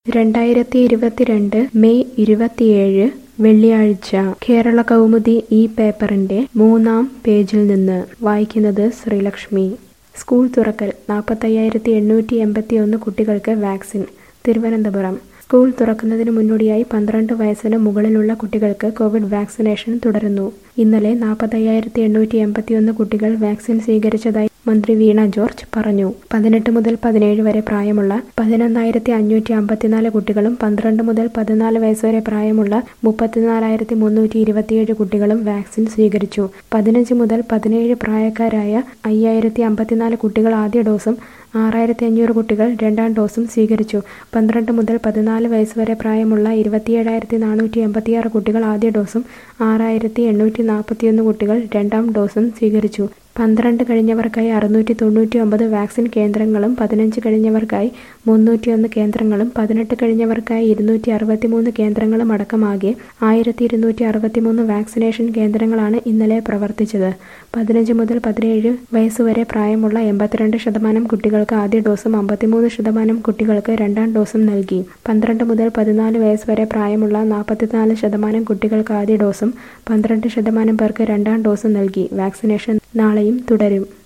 രണ്ടായിരത്തി ഇരുപത്തിരണ്ട് മെയ് ഇരുപത്തിയേഴ് വെള്ളിയാഴ്ച കേരള കൗമുദി ഈ പേപ്പറിന്റെ മൂന്നാം പേജിൽ നിന്ന് വായിക്കുന്നത് ശ്രീലക്ഷ്മി സ്കൂൾ തുറക്കൽ നാൽപ്പത്തയ്യായിരത്തി എണ്ണൂറ്റി എൺപത്തി ഒന്ന് കുട്ടികൾക്ക് വാക്സിൻ തിരുവനന്തപുരം സ്കൂൾ തുറക്കുന്നതിന് മുന്നോടിയായി പന്ത്രണ്ട് വയസ്സിന് മുകളിലുള്ള കുട്ടികൾക്ക് കോവിഡ് വാക്സിനേഷൻ തുടരുന്നു ഇന്നലെ നാൽപ്പത്തയ്യായിരത്തി എണ്ണൂറ്റി എൺപത്തിയൊന്ന് കുട്ടികൾ വാക്സിൻ സ്വീകരിച്ചതായി മന്ത്രി വീണ ജോർജ് പറഞ്ഞു പതിനെട്ട് മുതൽ പതിനേഴ് വരെ പ്രായമുള്ള പതിനൊന്നായിരത്തി അഞ്ഞൂറ്റി അമ്പത്തിനാല് കുട്ടികളും പന്ത്രണ്ട് മുതൽ പതിനാല് വയസ്സ് വരെ പ്രായമുള്ള മുപ്പത്തിനാലായിരത്തി മുന്നൂറ്റി ഇരുപത്തിയേഴ് കുട്ടികളും വാക്സിൻ സ്വീകരിച്ചു പതിനഞ്ച് മുതൽ പതിനേഴ് പ്രായക്കാരായ അയ്യായിരത്തി അമ്പത്തിനാല് കുട്ടികൾ ആദ്യ ഡോസും ആറായിരത്തി അഞ്ഞൂറ് കുട്ടികൾ രണ്ടാം ഡോസും സ്വീകരിച്ചു പന്ത്രണ്ട് മുതൽ പതിനാല് വയസ്സ് വരെ പ്രായമുള്ള ഇരുപത്തിയേഴായിരത്തി നാനൂറ്റി എൺപത്തിയാറ് കുട്ടികൾ ആദ്യ ഡോസും ആറായിരത്തി എണ്ണൂറ്റി നാൽപ്പത്തിയൊന്ന് കുട്ടികൾ രണ്ടാം ഡോസും സ്വീകരിച്ചു പന്ത്രണ്ട് കഴിഞ്ഞവർക്കായി അറുന്നൂറ്റി തൊണ്ണൂറ്റി ഒമ്പത് വാക്സിൻ കേന്ദ്രങ്ങളും പതിനഞ്ച് കഴിഞ്ഞവർക്കായി മുന്നൂറ്റിയൊന്ന് കേന്ദ്രങ്ങളും പതിനെട്ട് കഴിഞ്ഞവർക്കായി ഇരുന്നൂറ്റി അറുപത്തിമൂന്ന് കേന്ദ്രങ്ങളും അടക്കമാകെ ആയിരത്തി ഇരുന്നൂറ്റി അറുപത്തിമൂന്ന് വാക്സിനേഷൻ കേന്ദ്രങ്ങളാണ് ഇന്നലെ പ്രവർത്തിച്ചത് പതിനഞ്ച് മുതൽ പതിനേഴ് വയസ്സുവരെ പ്രായമുള്ള എൺപത്തിരണ്ട് ശതമാനം കുട്ടികൾക്ക് ആദ്യ ഡോസും അമ്പത്തിമൂന്ന് ശതമാനം കുട്ടികൾക്ക് രണ്ടാം ഡോസും നൽകി പന്ത്രണ്ട് മുതൽ പതിനാല് വയസ്സ് വരെ പ്രായമുള്ള നാൽപ്പത്തിനാല് ശതമാനം കുട്ടികൾക്ക് ആദ്യ ഡോസും പന്ത്രണ്ട് ശതമാനം പേർക്ക് രണ്ടാം ഡോസും നൽകി വാക്സിനേഷൻ നാളെയും തുടരും